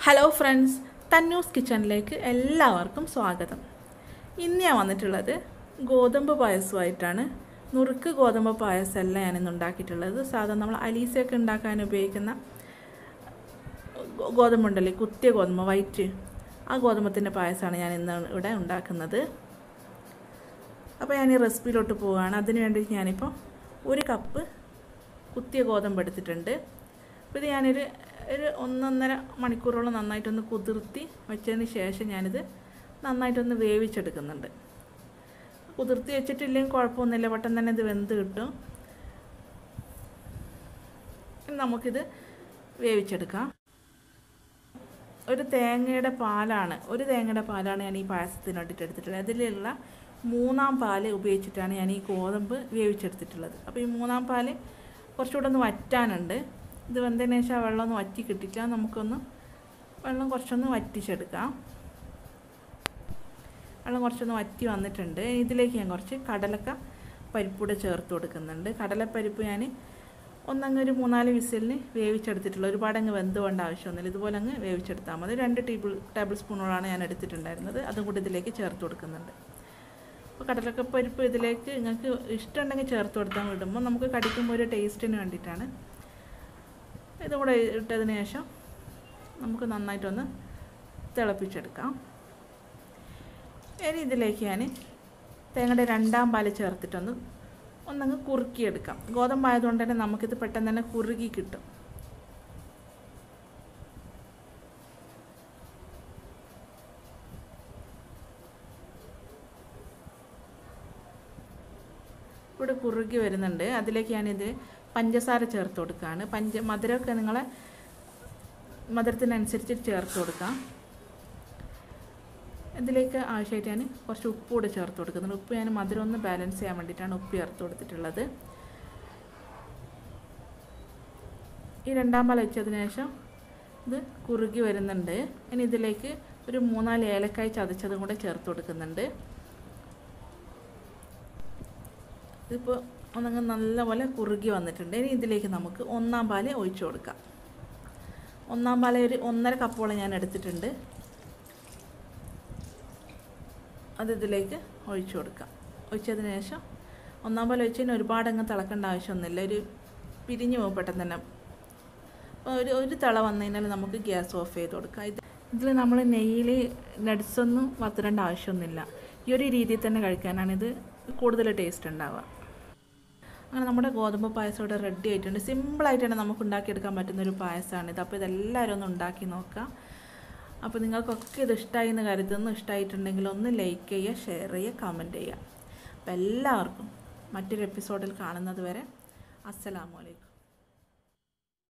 hello friends തന്നൂസ് കിച്ചണിലേക്ക് എല്ലാവർക്കും സ്വാഗതം ഇന്ന് ഞാൻ വന്നിട്ടുള്ളത് ഗോതമ്പ് പായസമായിട്ടാണ് നുറുക്ക് ഗോതമ്പ് പായസമല്ല ഞാനിന്ന് ഉണ്ടാക്കിയിട്ടുള്ളത് സാധാരണ നമ്മൾ അലീസയൊക്കെ ഉണ്ടാക്കാൻ ഉപയോഗിക്കുന്ന ഗോ- ഗോതമ്പുണ്ടല്ലേ കുത്തിയ ഗോതമ്പ് വൈറ്റ് ആ ഗോതമ്പത്തിൻ്റെ പായസമാണ് ഞാൻ ഇന്ന് ഇവിടെ ഉണ്ടാക്കുന്നത് അപ്പോൾ ഞാൻ ഈ റെസിപ്പിയിലോട്ട് പോവുകയാണ് അതിന് വേണ്ടി ഞാനിപ്പോൾ ഒരു കപ്പ് കുത്തിയ ഗോതമ്പ് എടുത്തിട്ടുണ്ട് അപ്പോൾ ഇത് ഞാനൊരു ഒരു ഒന്നൊന്നര മണിക്കൂറോളം നന്നായിട്ടൊന്ന് കുതിർത്തി വെച്ചതിന് ശേഷം ഞാനിത് നന്നായിട്ടൊന്ന് വേവിച്ചെടുക്കുന്നുണ്ട് കുതിർത്തി വെച്ചിട്ടില്ലെങ്കിൽ കുഴപ്പമൊന്നുമില്ല പെട്ടെന്ന് തന്നെ ഇത് വെന്ത് കിട്ടും ഇനി നമുക്കിത് വേവിച്ചെടുക്കാം ഒരു തേങ്ങയുടെ പാലാണ് ഒരു തേങ്ങയുടെ പാലാണ് ഞാൻ ഈ പായസത്തിന് വേണ്ടിയിട്ട് എടുത്തിട്ടുള്ളത് അതിലുള്ള മൂന്നാം പാല് ഉപയോഗിച്ചിട്ടാണ് ഞാൻ ഈ ഗോതമ്പ് വേവിച്ചെടുത്തിട്ടുള്ളത് അപ്പോൾ ഈ മൂന്നാം പാല് കുറച്ചുകൂടെ ഒന്ന് വറ്റാനുണ്ട് ഇത് വെന്തതിന് ശേഷം ആ വെള്ളം ഒന്ന് വറ്റി കിട്ടില്ല നമുക്കൊന്ന് വെള്ളം കുറച്ചൊന്ന് വറ്റിച്ചെടുക്കാം വെള്ളം കുറച്ചൊന്ന് വറ്റി വന്നിട്ടുണ്ട് ഇതിലേക്ക് ഞാൻ കുറച്ച് കടലക്ക പരിപ്പൂടെ ചേർത്ത് കൊടുക്കുന്നുണ്ട് കടലപ്പരിപ്പ് ഞാൻ ഒന്നങ്ങ് ഒരു മൂന്നാല് വിസിലിന് വേവിച്ചെടുത്തിട്ടുള്ള ഒരുപാട് അങ്ങ് വെന്ത് വേണ്ട ആവശ്യമൊന്നുമില്ല ഇതുപോലെ അങ്ങ് വേവിച്ചെടുത്താൽ മതി രണ്ട് ടേബിൾ ടേബിൾ സ്പൂണോളാണ് ഞാൻ എടുത്തിട്ടുണ്ടായിരുന്നത് അതും കൂടി ഇതിലേക്ക് ചേർത്ത് കൊടുക്കുന്നുണ്ട് അപ്പോൾ കടലക്കപ്പരിപ്പ് ഇതിലേക്ക് നിങ്ങൾക്ക് ഇഷ്ടമുണ്ടെങ്കിൽ ചേർത്ത് കൊടുത്താൽ വിടുമ്പോൾ നമുക്ക് കടിക്കുമ്പോൾ ഒരു ടേസ്റ്റിന് വേണ്ടിയിട്ടാണ് ഇതും കൂടെ ഇട്ടതിന് ശേഷം നമുക്ക് നന്നായിട്ടൊന്ന് തിളപ്പിച്ചെടുക്കാം ഇനി ഇതിലേക്ക് ഞാൻ തേങ്ങയുടെ രണ്ടാം പാല് ചേർത്തിട്ടൊന്ന് ഒന്നങ്ങ് കുറുക്കിയെടുക്കാം ഗോതമ്പായതുകൊണ്ട് തന്നെ നമുക്കിത് പെട്ടെന്ന് തന്നെ കുറുകി കിട്ടും ഇവിടെ കുറുകി വരുന്നുണ്ട് അതിലേക്ക് ഞാനിത് പഞ്ചസാര ചേർത്ത് കൊടുക്കുകയാണ് പഞ്ച മധുരമൊക്കെ നിങ്ങളെ മധുരത്തിനനുസരിച്ച് ചേർത്ത് കൊടുക്കാം ഇതിലേക്ക് ആവശ്യമായിട്ട് ഞാൻ കുറച്ച് ഉപ്പ് കൂടെ ചേർത്ത് കൊടുക്കുന്നുണ്ട് ഉപ്പ് ഞാൻ മധുരം ഒന്ന് ബാലൻസ് ചെയ്യാൻ വേണ്ടിയിട്ടാണ് ഉപ്പ് ചേർത്ത് കൊടുത്തിട്ടുള്ളത് ഈ രണ്ടാം പാൽ വെച്ചതിന് ശേഷം ഇത് കുറുകി വരുന്നുണ്ട് ഇനി ഇതിലേക്ക് ഒരു മൂന്നാല് ഏലക്കായ് ചതച്ചതും കൂടെ ചേർത്ത് കൊടുക്കുന്നുണ്ട് ഇതിപ്പോൾ ഒന്നങ്ങ് നല്ലപോലെ കുറുകി വന്നിട്ടുണ്ട് ഇനി ഇതിലേക്ക് നമുക്ക് ഒന്നാം പാല് ഒഴിച്ചു കൊടുക്കാം ഒന്നാം പാല് ഒരു ഒന്നര കപ്പോളം ഞാൻ എടുത്തിട്ടുണ്ട് അത് ഇതിലേക്ക് ഒഴിച്ചു കൊടുക്കാം ഒഴിച്ചതിന് ശേഷം ഒന്നാം പാൽ ഒഴിച്ചതിന് ഒരുപാട് അങ്ങ് തിളക്കേണ്ട ആവശ്യമൊന്നുമില്ല ഒരു പിരിഞ്ഞു പോകും പെട്ടെന്ന് തന്നെ അപ്പോൾ ഒരു ഒരു തിള വന്നു കഴിഞ്ഞാൽ നമുക്ക് ഗ്യാസ് ഓഫ് ചെയ്ത് കൊടുക്കാം ഇത് ഇതിൽ നമ്മൾ നെയ്യിൽ നട്സൊന്നും വത്തിരേണ്ട ആവശ്യമൊന്നുമില്ല ഈ ഒരു രീതിയിൽ തന്നെ കഴിക്കാനാണ് ഇത് കൂടുതൽ ടേസ്റ്റ് ഉണ്ടാവുക അങ്ങനെ നമ്മുടെ ഗോതമ്പ് പായസം ഇവിടെ റെഡി ആയിട്ടുണ്ട് സിമ്പിളായിട്ട് തന്നെ നമുക്ക് ഉണ്ടാക്കിയെടുക്കാൻ പറ്റുന്ന ഒരു പായസമാണിത് അപ്പോൾ ഇതെല്ലാവരും ഒന്ന് ഉണ്ടാക്കി നോക്കാം അപ്പോൾ നിങ്ങൾക്കൊക്കെ ഇത് ഇഷ്ടമായി എന്ന് കരുതുന്നു ഇഷ്ടമായിട്ടുണ്ടെങ്കിൽ ഒന്ന് ലൈക്ക് ചെയ്യുക ഷെയർ ചെയ്യുക കമൻറ്റ് ചെയ്യുക അപ്പോൾ എല്ലാവർക്കും മറ്റൊരു എപ്പിസോഡിൽ കാണുന്നത് വരെ അസ്സലാമു അലൈക്കും